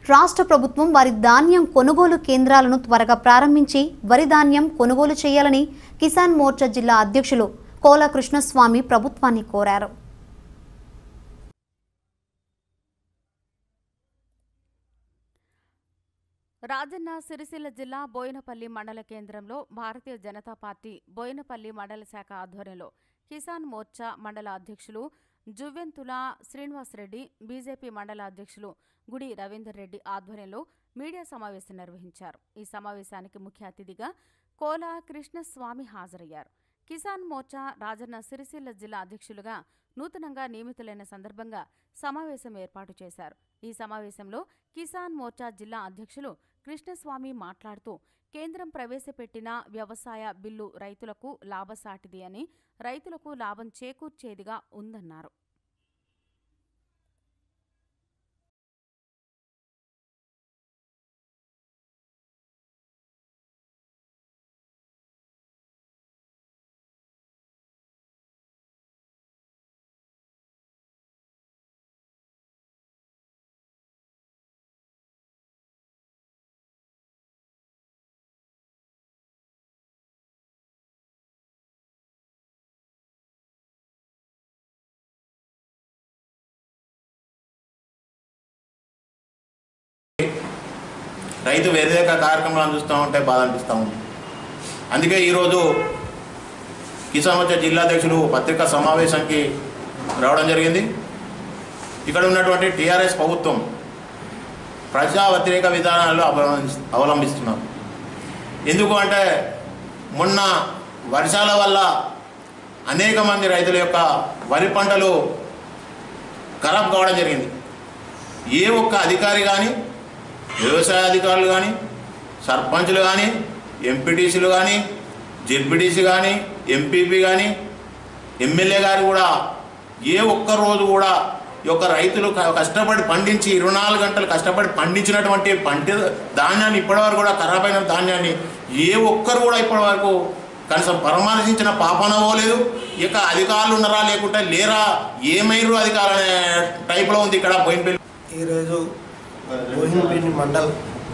రాష్ట్ర ప్రభుత్వం వారి ధాన్యం కొనుగోలు కేంద్రాలను త్వరగా ప్రారంభించి వరి ధాన్యం కొనుగోలు చేయాలని కిసాన్ మోర్చా జిల్లా అధ్యక్షులు కోల కృష్ణస్వామి ప్రభుత్వాన్ని కోరారు రాజన్న సిరిసిల్ల జిల్లా బోయినపల్లి మండల కేంద్రంలో భారతీయ జనతా పార్టీ బోయినపల్లి మండల శాఖ ఆధ్వర్యంలో కిసాన్ మోర్చా మండల అధ్యక్షులు జువ్వెంతుల శ్రీనివాసరెడ్డి బీజేపీ మండల అధ్యక్షులు గుడి రవీందర్ రెడ్డి ఆధ్వర్యంలో మీడియా సమావేశం నిర్వహించారు ఈ సమావేశానికి ముఖ్య అతిథిగా కోల కృష్ణస్వామి హాజరయ్యారు కిసాన్ మోర్చా రాజన్న సిరిసిల్ల జిల్లా అధ్యక్షులుగా నూతనంగా నియమితులైన సందర్భంగా సమావేశం ఏర్పాటు చేశారు ఈ సమావేశంలో కిసాన్ మోర్చా జిల్లా అధ్యక్షులు కృష్ణస్వామి మాట్లాడుతూ కేంద్రం ప్రవేశపెట్టిన వ్యవసాయ బిల్లు రైతులకు లాభసాటిది అని రైతులకు లాభం చేకూర్చేదిగా ఉందన్నారు రైతు వ్యతిరేక కార్యక్రమాలను చూస్తూ ఉంటే బాధ అనిపిస్తూ ఉంది అందుకే ఈరోజు కిసాన్ మోర్చా జిల్లా అధ్యక్షులు పత్రికా సమావేశానికి రావడం జరిగింది ఇక్కడ ఉన్నటువంటి టీఆర్ఎస్ ప్రభుత్వం ప్రజా వ్యతిరేక విధానాలు అవలంబి అవలంబిస్తున్నారు ఎందుకు అంటే మొన్న వర్షాల వల్ల అనేక మంది రైతుల యొక్క వరి పంటలు ఖరాబ్ కావడం జరిగింది ఏ ఒక్క అధికారి కానీ వ్యవసాయ అధికారులు కానీ సర్పంచులు కానీ ఎంపీటీసీలు కానీ జెడ్పీటీసీ కానీ ఎంపీపీ కానీ ఎమ్మెల్యే గారు కూడా ఏ ఒక్క రోజు కూడా ఈ యొక్క రైతులు క- కష్టపడి పండించి ఇరవై నాలుగు గంటలు కష్టపడి పండించినటువంటి పంట ధాన్యాన్ని ఇప్పటివరకు కూడా ఖరాబ్ అయిన ధాన్యాన్ని ఏ ఒక్కరు కూడా ఇప్పటివరకు కనీసం పరామర్శించిన పాపన పోలేదు ఇక అధికారులు ఉన్నారా లేకుంటే లేరా ఏమైరు అధికారులు అనే టైప్లో ఉంది ఇక్కడ పోయినపల్లి ఈరోజు మోహిన్పేట మండల్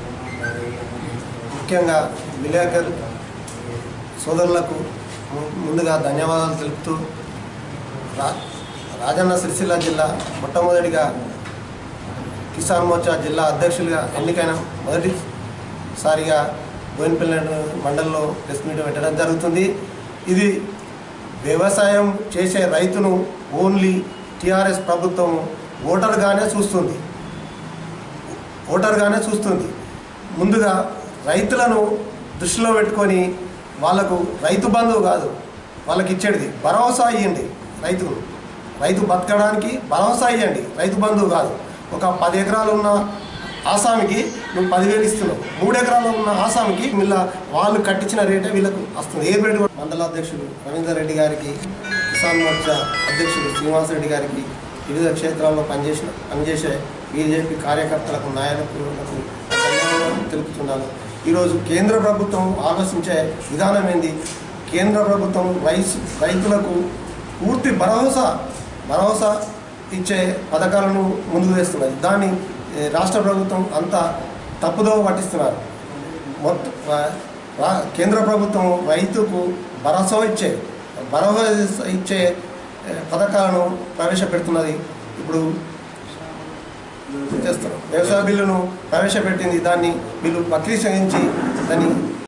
ముఖ్యంగా విలేకర్ సోదరులకు ము- ముందుగా ధన్యవాదాలు తెలుపుతూ రా రాజన్న సిరిసిల్ల జిల్లా మొట్టమొదటిగా కిసాన్ మోర్చా జిల్లా అధ్యక్షులుగా ఎన్నికైన మొదటిసారిగా బోయినపల్లి మండలంలో ప్రెస్ మీట్ పెట్టడం జరుగుతుంది ఇది వ్యవసాయం చేసే రైతును ఓన్లీ టీఆర్ఎస్ ప్రభుత్వం ఓటర్గానే చూస్తుంది ఓటర్గానే చూస్తుంది ముందుగా రైతులను దృష్టిలో పెట్టుకొని వాళ్ళకు రైతు బంధువు కాదు వాళ్ళకి ఇచ్చేది భరోసా ఇవ్వండి రైతుకు రైతు బతకడానికి భరోసా ఇవ్వండి రైతు బంధువు కాదు ఒక పది ఎకరాలు ఉన్న ఆసామికి నువ్వు పదివేలు ఇస్తున్నావు మూడు ఎకరాలు ఉన్న ఆసామికి వీళ్ళ వాళ్ళు కట్టించిన రేటే వీళ్ళకు వస్తుంది ఏ రేటు కూడా మండల అధ్యక్షుడు రవీందర్ రెడ్డి గారికి కిసాన్ మోర్చా అధ్యక్షుడు శ్రీనివాసరెడ్డి గారికి వివిధ క్షేత్రాల్లో పనిచేసిన పనిచేసే బీజేపీ కార్యకర్తలకు నాయకులకు ధన్యవాదాలు తెలుపుతున్నాను ఈరోజు కేంద్ర ప్రభుత్వం ఆలోచించే విధానం ఏంది కేంద్ర ప్రభుత్వం రైస్ రైతులకు పూర్తి భరోసా భరోసా ఇచ్చే పథకాలను ముందుకు తెస్తున్నది దాన్ని ఏ, రాష్ట్ర ప్రభుత్వం అంతా తప్పుదోవ పట్టిస్తున్నారు మొత్తం రా- రా- కేంద్ర ప్రభుత్వం రైతుకు భరోసా ఇచ్చే భరోసా ఇచ్చే ఏ, పథకాలను ప్రవేశపెడుతున్నది ఇప్పుడు చేస్తున్నాం వ్యవసాయ బిల్లును ప్రవేశపెట్టింది దాన్ని వీళ్ళు వక్రీకరించి దాన్ని